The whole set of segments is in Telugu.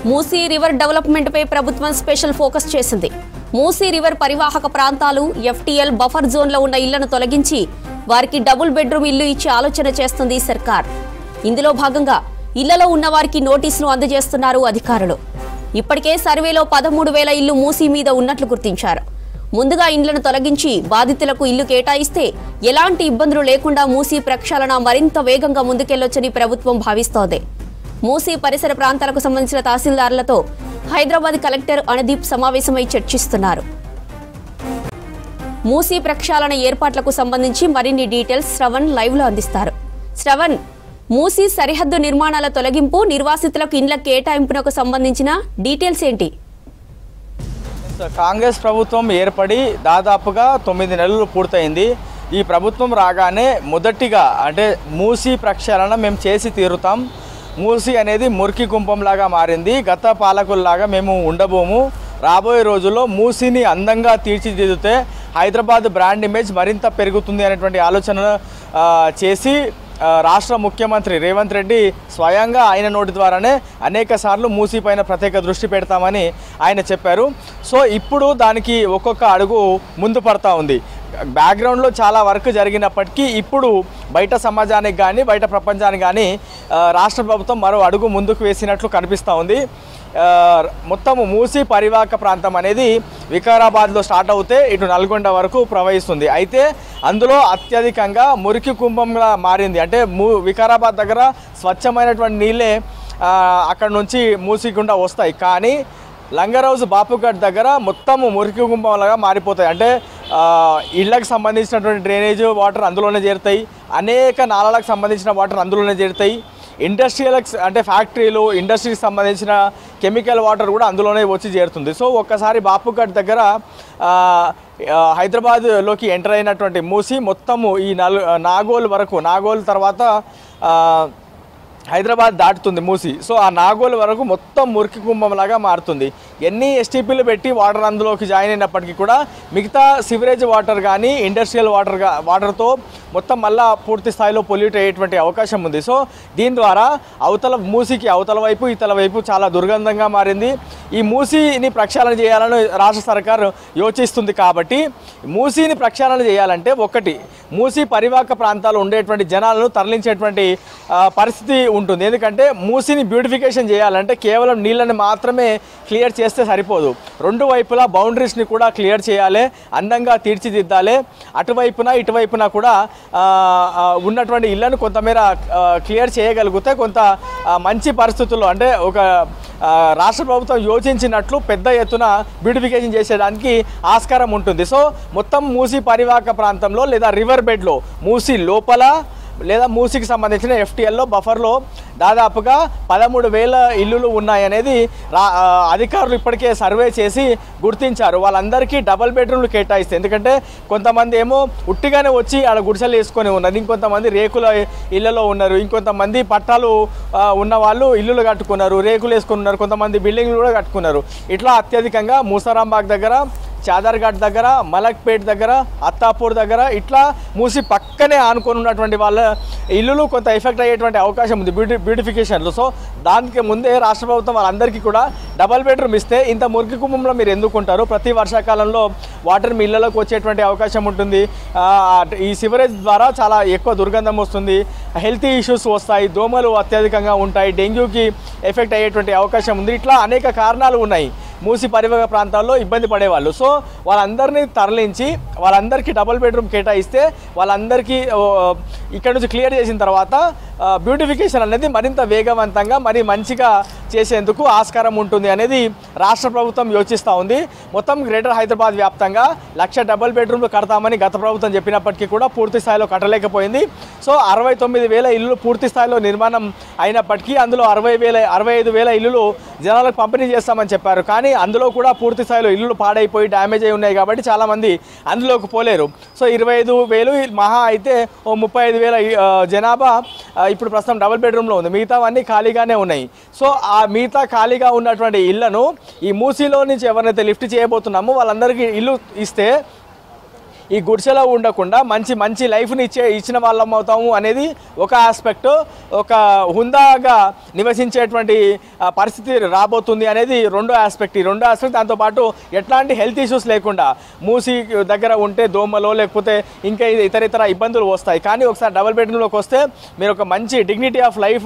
మూసీ రివర్ డెవలప్మెంట్పై ప్రభుత్వం స్పెషల్ ఫోకస్ చేసింది మూసీ రివర్ పరివాహక ప్రాంతాలు ఎఫ్టీఎల్ బఫర్ జోన్లో ఉన్న ఇళ్లను తొలగించి వారికి డబుల్ బెడ్రూమ్ ఇల్లు ఇచ్చే ఆలోచన చేస్తుంది సర్కార్ ఇందులో భాగంగా ఇళ్లలో ఉన్న వారికి నోటీసులు అందజేస్తున్నారు అధికారులు ఇప్పటికే సర్వేలో పదమూడు వేల ఇల్లు మూసీ మీద ఉన్నట్లు గుర్తించారు ముందుగా ఇండ్లను తొలగించి బాధితులకు ఇల్లు కేటాయిస్తే ఎలాంటి ఇబ్బందులు లేకుండా మూసీ ప్రక్షాళన మరింత వేగంగా ముందుకెళ్లొచ్చని ప్రభుత్వం భావిస్తోంది మూసీ పరిసర ప్రాంతాలకు సంబంధించిన తహసీల్దారులతో హైదరాబాద్ కలెక్టర్ అనుదీప్ సమావేశమై చర్చిస్తున్నారు మూసీ ప్రక్షాళన ఏర్పాట్లకు సంబంధించి మరిన్ని డీటెయిల్స్ శ్రవణ్ లైవ్ లో అందిస్తారు శ్రవణ్ మూసీ సరిహద్దు నిర్మాణాల తొలగింపు నిర్వాసితులకు ఇండ్ల కేటాయింపునకు సంబంధించిన డీటెయిల్స్ ఏంటి కాంగ్రెస్ ప్రభుత్వం ఏర్పడి దాదాపుగా తొమ్మిది నెలలు పూర్తయింది ఈ ప్రభుత్వం రాగానే మొదటిగా అంటే మూసి ప్రక్షాళన మేము చేసి తీరుతాం మూసి అనేది మురికి కుంపంలాగా మారింది గత పాలకుల్లాగా మేము ఉండబోము రాబోయే రోజుల్లో మూసిని అందంగా తీర్చిదిద్దితే హైదరాబాద్ బ్రాండ్ ఇమేజ్ మరింత పెరుగుతుంది అనేటువంటి ఆలోచన ఆ, చేసి ఆ, రాష్ట్ర ముఖ్యమంత్రి రేవంత్ రెడ్డి స్వయంగా ఆయన నోటి ద్వారానే అనేక సార్లు మూసీ పైన ప్రత్యేక దృష్టి పెడతామని ఆయన చెప్పారు సో ఇప్పుడు దానికి ఒక్కొక్క అడుగు ముందు పడతా ఉంది బ్యాక్గ్రౌండ్లో చాలా వర్క్ జరిగినప్పటికీ ఇప్పుడు బయట సమాజానికి కానీ బయట ప్రపంచానికి కానీ ఆ, రాష్ట్ర ప్రభుత్వం మరో అడుగు ముందుకు వేసినట్లు కనిపిస్తూ ఉంది ఆ, మొత్తము మూసీ పరివాహక ప్రాంతం అనేది వికారాబాద్లో స్టార్ట్ అవుతే ఇటు నల్గొండ వరకు ప్రవహిస్తుంది అయితే అందులో అత్యధికంగా మురికి కుంభంగా మారింది అంటే మూ వికారాబాద్ దగ్గర స్వచ్ఛమైనటువంటి నీళ్ళే ఆ, అక్కడ నుంచి మూసికుండా వస్తాయి కానీ లంగరౌజ్ బాపుఘట్ దగ్గర మొత్తము మురికి కుంభంలాగా మారిపోతాయి అంటే ఆ, ఇళ్ళకి సంబంధించినటువంటి డ్రైనేజ్ వాటర్ అందులోనే చేరుతాయి అనేక నాళాలకు సంబంధించిన వాటర్ అందులోనే చేరుతాయి ఇండస్ట్రియల్ అంటే ఫ్యాక్టరీలు ఇండస్ట్రీకి సంబంధించిన కెమికల్ వాటర్ కూడా అందులోనే వచ్చి చేరుతుంది సో ఒక్కసారి బాపుఘట్ దగ్గర ఆ, ఆ, హైదరాబాద్లోకి ఎంటర్ అయినటువంటి మూసి మొత్తము ఈ నల్ నాగోల్ వరకు నాగోల్ తర్వాత ఆ, హైదరాబాద్ దాటుతుంది మూసి సో ఆ నాగోల్ వరకు మొత్తం మురికి కుంభంలాగా మారుతుంది ఎన్ని ఎస్టీపీలు పెట్టి వాటర్ అందులోకి జాయిన్ అయినప్పటికీ కూడా మిగతా సివరేజ్ వాటర్ కానీ ఇండస్ట్రియల్ వాటర్ గా వాటర్తో మొత్తం మళ్ళా పూర్తి స్థాయిలో పొల్యూట్ అయ్యేటువంటి అవకాశం ఉంది సో దీని ద్వారా అవతల మూసికి అవతల వైపు ఇతల వైపు చాలా దుర్గంధంగా మారింది ఈ మూసిని ప్రక్షాళన చేయాలని రాష్ట్ర సర్కారు యోచిస్తుంది కాబట్టి మూసిని ప్రక్షాళన చేయాలంటే ఒకటి మూసి పరివాహక ప్రాంతాలు ఉండేటువంటి జనాలను తరలించేటువంటి ఆ, పరిస్థితి ఉంటుంది ఎందుకంటే మూసిని బ్యూటిఫికేషన్ చేయాలంటే కేవలం నీళ్ళని మాత్రమే క్లియర్ చేస్తే సరిపోదు రెండు వైపులా బౌండరీస్ని కూడా క్లియర్ చేయాలి అందంగా తీర్చిదిద్దాలి అటువైపున ఇటువైపున కూడా ఆ, ఆ, ఉన్నటువంటి ఇళ్లను కొంతమేర ఆ, క్లియర్ చేయగలిగితే కొంత ఆ, మంచి పరిస్థితుల్లో అంటే ఒక ఆ, రాష్ట్ర ప్రభుత్వం యోచించినట్లు పెద్ద ఎత్తున బ్యూటిఫికేషన్ చేసేదానికి ఆస్కారం ఉంటుంది సో మొత్తం మూసి పరివాహక ప్రాంతంలో లేదా రివర్ బెడ్లో మూసి లోపల లేదా మూసికి సంబంధించిన ఎఫ్టీఎల్లో బఫర్లో దాదాపుగా పదమూడు వేల ఇల్లులు ఉన్నాయనేది రా ఆ, అధికారులు ఇప్పటికే సర్వే చేసి గుర్తించారు వాళ్ళందరికీ డబల్ బెడ్రూమ్లు కేటాయిస్తే ఎందుకంటే కొంతమంది ఏమో ఉట్టిగానే వచ్చి ఆడ గుడిసెలు వేసుకొని ఉన్నారు ఇంకొంతమంది రేకుల ఇళ్లలో ఉన్నారు ఇంకొంతమంది పట్టాలు ఆ, ఉన్న వాళ్ళు ఇల్లులు కట్టుకున్నారు రేకులు వేసుకుని ఉన్నారు కొంతమంది బిల్డింగ్లు కూడా కట్టుకున్నారు ఇట్లా అత్యధికంగా మూసారాంబాగ్ దగ్గర చాదర్ఘాట్ దగ్గర మలక్పేట్ దగ్గర అత్తాపూర్ దగ్గర ఇట్లా మూసి పక్కనే ఆనుకొని ఉన్నటువంటి వాళ్ళ ఇల్లులు కొంత ఎఫెక్ట్ అయ్యేటువంటి అవకాశం ఉంది బ్యూటి బ్యూటిఫికేషన్లో సో దానికి ముందే రాష్ట్ర ప్రభుత్వం వాళ్ళందరికీ కూడా డబల్ బెడ్రూమ్ ఇస్తే ఇంత మురికి కుంభంలో మీరు ఎందుకుంటారు ప్రతి వర్షాకాలంలో వాటర్ మీ ఇళ్లలోకి వచ్చేటువంటి అవకాశం ఉంటుంది ఆ, ఈ సివరేజ్ ద్వారా చాలా ఎక్కువ దుర్గంధం వస్తుంది హెల్త్ ఇష్యూస్ వస్తాయి దోమలు అత్యధికంగా ఉంటాయి డెంగ్యూకి ఎఫెక్ట్ అయ్యేటువంటి అవకాశం ఉంది ఇట్లా అనేక కారణాలు ఉన్నాయి మూసి పరివాహక ప్రాంతాల్లో ఇబ్బంది పడేవాళ్ళు సో వాళ్ళందరినీ తరలించి వాళ్ళందరికీ డబుల్ బెడ్రూమ్ కేటాయిస్తే వాళ్ళందరికీ ఓ, ఇక్కడ నుంచి క్లియర్ చేసిన తర్వాత ఆ, బ్యూటిఫికేషన్ అనేది మరింత వేగవంతంగా మరి మంచిగా చేసేందుకు ఆస్కారం ఉంటుంది అనేది రాష్ట్ర ప్రభుత్వం యోచిస్తూ ఉంది మొత్తం గ్రేటర్ హైదరాబాద్ వ్యాప్తంగా లక్ష డబుల్ బెడ్రూమ్లు కడతామని గత ప్రభుత్వం చెప్పినప్పటికీ కూడా పూర్తి స్థాయిలో కట్టలేకపోయింది సో అరవై తొమ్మిది వేల ఇల్లులు పూర్తి స్థాయిలో నిర్మాణం అయినప్పటికీ అందులో అరవై వేల అరవై ఐదు వేల ఇల్లులు జనాలకు పంపిణీ చేస్తామని చెప్పారు కానీ అందులో కూడా పూర్తి స్థాయిలో ఇల్లులు పాడైపోయి డ్యామేజ్ అయి ఉన్నాయి కాబట్టి చాలామంది అందులోకి పోలేరు సో ఇరవై ఐదు వేలు మహా అయితే ఓ ముప్పై ఐదు వేల ఆ, జనాభా ఆ, ఇప్పుడు ప్రస్తుతం డబుల్ బెడ్రూమ్లో ఉంది మిగతావన్నీ ఖాళీగానే ఉన్నాయి సో ఆ మిగతా ఖాళీగా ఉన్నటువంటి ఇళ్లను ఈ మూసీలో నుంచి ఎవరినైతే లిఫ్ట్ చేయబోతున్నామో వాళ్ళందరికీ ఇల్లు ఇస్తే ఈ గుడిసెలో ఉండకుండా మంచి మంచి లైఫ్ని ఇచ్చే ఇచ్చిన వాళ్ళం అవుతాము అనేది ఒక ఆస్పెక్ట్ ఒక హుందాగా నివసించేటువంటి ఆ, పరిస్థితి రాబోతుంది అనేది రెండో ఆస్పెక్ట్ ఈ రెండో ఆస్పెక్ట్ దాంతోపాటు ఎట్లాంటి హెల్త్ ఇష్యూస్ లేకుండా మూసి దగ్గర ఉంటే దోమలో లేకపోతే ఇంకా ఇది ఇతర ఇతర ఇబ్బందులు వస్తాయి కానీ ఒకసారి డబుల్ బెడ్రూమ్లోకి వస్తే మీరు ఒక మంచి డిగ్నిటీ ఆఫ్ లైఫ్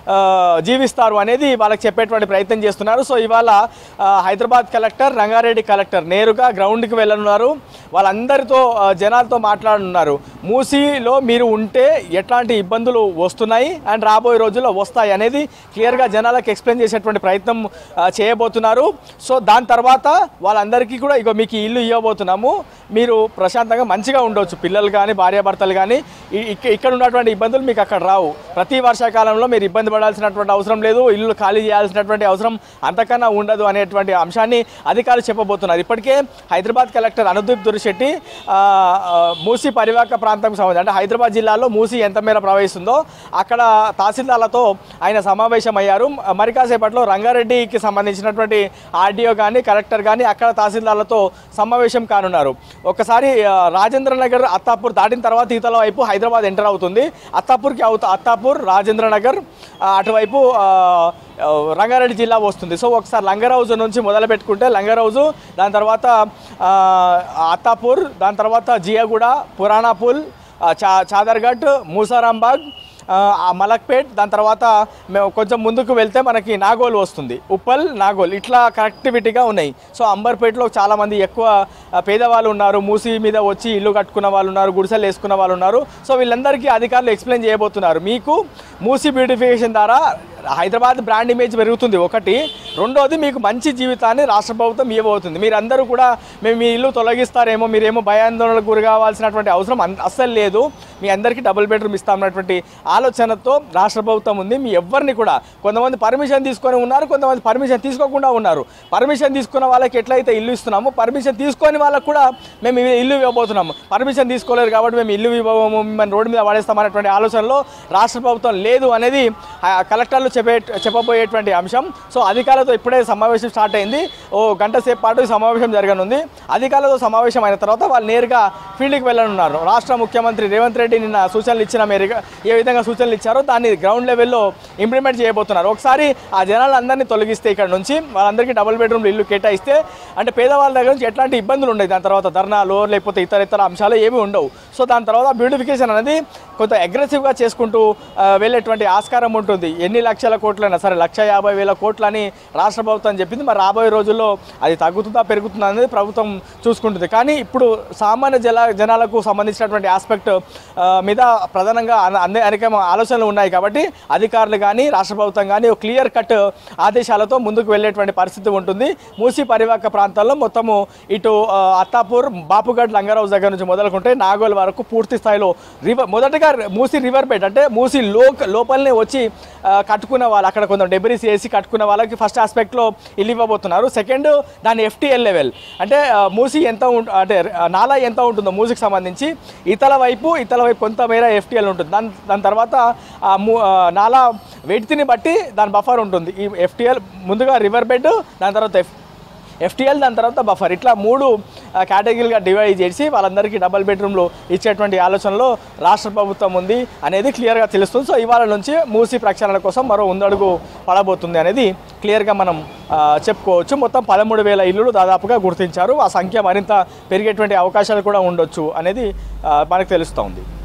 జీవిస్తారు అనేది వాళ్ళకి చెప్పేటువంటి ప్రయత్నం చేస్తున్నారు సో ఇవాళ ఆ, హైదరాబాద్ కలెక్టర్ రంగారెడ్డి కలెక్టర్ నేరుగా గ్రౌండ్కి వెళ్ళనున్నారు వాళ్ళందరితో ఆ, జనాలతో మాట్లాడనున్నారు మూసీలో మీరు ఉంటే ఎట్లాంటి ఇబ్బందులు వస్తున్నాయి అండ్ రాబోయే రోజుల్లో వస్తాయి అనేది క్లియర్గా జనాలకు ఎక్స్ప్లెయిన్ చేసేటువంటి ప్రయత్నం ఆ, చేయబోతున్నారు సో దాని తర్వాత వాళ్ళందరికీ కూడా ఇగో మీకు ఈ ఇల్లు ఇవ్వబోతున్నాము మీరు ప్రశాంతంగా మంచిగా ఉండొచ్చు పిల్లలు కానీ భార్యాభర్తలు కానీ ఈ- ఇక్క- ఇక్కడ ఉన్నటువంటి ఇబ్బందులు మీకు అక్కడ రావు ప్రతి వర్షాకాలంలో మీరు ఇబ్బంది పడాల్సినటువంటి అవసరం లేదు ఇల్లు ఖాళీ చేయాల్సినటువంటి అవసరం అంతకన్నా ఉండదు అనేటువంటి అంశాన్ని అధికారులు చెప్పబోతున్నారు ఇప్పటికే హైదరాబాద్ కలెక్టర్ అనుదీప్ దురిశెట్టి ఆ, ఆ, మూసీ పరివాహక ప్రాంతం సంబంధించి అంటే హైదరాబాద్ జిల్లాలో మూసీ ఎంత మేర ప్రవహిస్తుందో అక్కడ తహసీల్దార్లతో ఆయన సమావేశం అయ్యారు మరి కాసేపట్లో రంగారెడ్డికి సంబంధించినటువంటి ఆర్డీఓ కానీ కలెక్టర్ కానీ అక్కడ తహసీల్దార్లతో సమావేశం కానున్నారు ఒకసారి ఆ, రాజేంద్ర నగర్ అత్తాపూర్ దాటిన తర్వాత ఈతల వైపు హైదరాబాద్ ఎంటర్ అవుతుంది అత్తాపూర్కి అవుతా అత్తాపూర్ రాజేంద్ర నగర్ ఆ, అటువైపు ఆ, ఆ, రంగారెడ్డి జిల్లా వస్తుంది సో ఒకసారి లంగరౌజు నుంచి మొదలు పెట్టుకుంటే లంగరౌజు దాని తర్వాత ఆ, అత్తాపూర్ దాని తర్వాత జియాగూడ పురాణాపూల్ ఆ, చా చాదర్ఘట్ మూసారాంబాగ్ ఆ, ఆ మలక్పేట్ దాని తర్వాత మేము కొంచెం ముందుకు వెళ్తే మనకి నాగోల్ వస్తుంది ఉప్పల్ నాగోల్ ఇట్లా కనెక్టివిటీగా ఉన్నాయి సో అంబర్పేటలో చాలామంది ఎక్కువ ఆ, పేదవాళ్ళు ఉన్నారు మూసి మీద వచ్చి ఇల్లు కట్టుకున్న వాళ్ళు ఉన్నారు గుడిసెలు వేసుకున్న వాళ్ళు ఉన్నారు సో వీళ్ళందరికీ అధికారులు ఎక్స్ప్లెయిన్ చేయబోతున్నారు మీకు మూసి బ్యూటిఫికేషన్ ద్వారా హైదరాబాద్ బ్రాండ్ ఇమేజ్ పెరుగుతుంది ఒకటి రెండోది మీకు మంచి జీవితాన్ని రాష్ట్ర ప్రభుత్వం ఇవ్వబోతుంది మీరందరూ కూడా మేము మీ ఇల్లు తొలగిస్తారేమో మీరేమో భయాందోళనకు గురి కావాల్సినటువంటి అవసరం అన్- అస్సలు లేదు మీ అందరికీ డబుల్ బెడ్రూమ్ ఇస్తామన్నటువంటి ఆలోచనతో రాష్ట్ర ప్రభుత్వం ఉంది మీ ఎవరిని కూడా కొంతమంది పర్మిషన్ తీసుకొని ఉన్నారు కొంతమంది పర్మిషన్ తీసుకోకుండా ఉన్నారు పర్మిషన్ తీసుకున్న వాళ్ళకి ఎట్లయితే ఇల్లు ఇస్తున్నామో పర్మిషన్ తీసుకొని వాళ్ళకి కూడా మేము ఇవి ఇల్లు ఇవ్వబోతున్నాము పర్మిషన్ తీసుకోలేరు కాబట్టి మేము ఇల్లు ఇవ్వము మిమ్మల్ని రోడ్డు మీద పడేస్తామనేటువంటి ఆలోచనలో రాష్ట్ర ప్రభుత్వం లేదు అనేది ఆ కలెక్టర్లు చెప్పే చెప్పబోయేటువంటి అంశం సో అధికారులతో ఇప్పుడే సమావేశం స్టార్ట్ అయింది ఓ గంట సేపు పాటు ఈ సమావేశం జరగనుంది అధికారులతో సమావేశం అయిన తర్వాత వాళ్ళు నేరుగా ఫీల్డ్కి వెళ్ళనున్నారు రాష్ట్ర ముఖ్యమంత్రి రేవంత్ రెడ్డి నిన్న సూచనలు ఇచ్చిన మేరకు ఏ విధంగా సూచనలు ఇచ్చారో దాన్ని గ్రౌండ్ లెవెల్లో ఇంప్లిమెంట్ చేయబోతున్నారు ఒకసారి ఆ జనాలందరినీ తొలగిస్తే ఇక్కడ నుంచి వాళ్ళందరికీ డబుల్ బెడ్రూమ్ ఇల్లు కేటాయిస్తే అంటే పేదవాళ్ళ దగ్గర నుంచి ఎట్లాంటి ఇబ్బందులు ఉండవు దాని తర్వాత ధర్నాలు లేకపోతే ఇతర ఇతర అంశాలు ఏమీ ఉండవు సో దాని తర్వాత బ్యూటిఫికేషన్ అనేది కొంత అగ్రెసివ్గా చేసుకుంటూ ఆ, వెళ్ళేటువంటి ఆస్కారం ఉంటుంది ఎన్ని లక్షల కోట్లైనా సరే లక్ష యాభై వేల కోట్లని రాష్ట్ర ప్రభుత్వం చెప్పింది మరి రాబోయే రోజుల్లో అది తగ్గుతుందా పెరుగుతుందా అనేది ప్రభుత్వం చూసుకుంటుంది కానీ ఇప్పుడు సామాన్య జల జనాలకు సంబంధించినటువంటి ఆస్పెక్ట్ మీద ప్రధానంగా అన- అన్ని అనేక ఆలోచనలు ఉన్నాయి కాబట్టి అధికారులు కానీ రాష్ట్ర ప్రభుత్వం కానీ ఒక క్లియర్ కట్ ఆదేశాలతో ముందుకు వెళ్ళేటువంటి పరిస్థితి ఉంటుంది మూసీ పరివాహక ప్రాంతాల్లో మొత్తము ఇటు ఆ, అత్తాపూర్ బాపుగఢ్ లంగరావు దగ్గర నుంచి మొదలుకుంటే నాగోల్ వరకు పూర్తి స్థాయిలో రివర్ మొదటగా మూసీ రివర్ బెడ్ అంటే మూసీ లో లోపలనే వచ్చి ఆ, కట్టుకున్న వాళ్ళు అక్కడ కొంచెం డెబరీస్ వేసి కట్టుకున్న వాళ్ళకి ఫస్ట్ ఆస్పెక్ట్లో ఇల్లు ఇవ్వబోతున్నారు సెకండ్ దాని ఎఫ్టీఎల్ లెవెల్ అంటే ఆ, మూసీ ఎంత ఉంట అంటే ఆ, నాలా ఎంత ఉంటుందో మూసీకి సంబంధించి ఇతల వైపు ఇతల వైపు కొంతమేర ఎఫ్టీఎల్ ఉంటుంది దాని దాని తర్వాత ఆ మూ- ఆ, నాలా వెయిట్ని బట్టి దాని బఫర్ ఉంటుంది ఈ ఎఫ్టీఎల్ ముందుగా రివర్ బెడ్ దాని తర్వాత ఎఫ్ ఎఫ్టీఎల్ దాని తర్వాత బఫర్ ఇట్లా మూడు ఆ, కేటగిరీలుగా డివైడ్ చేసి వాళ్ళందరికీ డబల్ బెడ్రూమ్లు ఇచ్చేటువంటి ఆలోచనలో రాష్ట్ర ప్రభుత్వం ఉంది అనేది క్లియర్గా తెలుస్తుంది సో ఇవాళ నుంచి మూసి ప్రక్షాళన కోసం మరో ఉందడుగు పడబోతుంది అనేది క్లియర్గా మనం ఆ, చెప్పుకోవచ్చు మొత్తం పదమూడు వేల ఇల్లులు దాదాపుగా గుర్తించారు ఆ సంఖ్య మరింత పెరిగేటువంటి అవకాశాలు కూడా ఉండొచ్చు అనేది ఆ, మనకు తెలుస్తూ ఉంది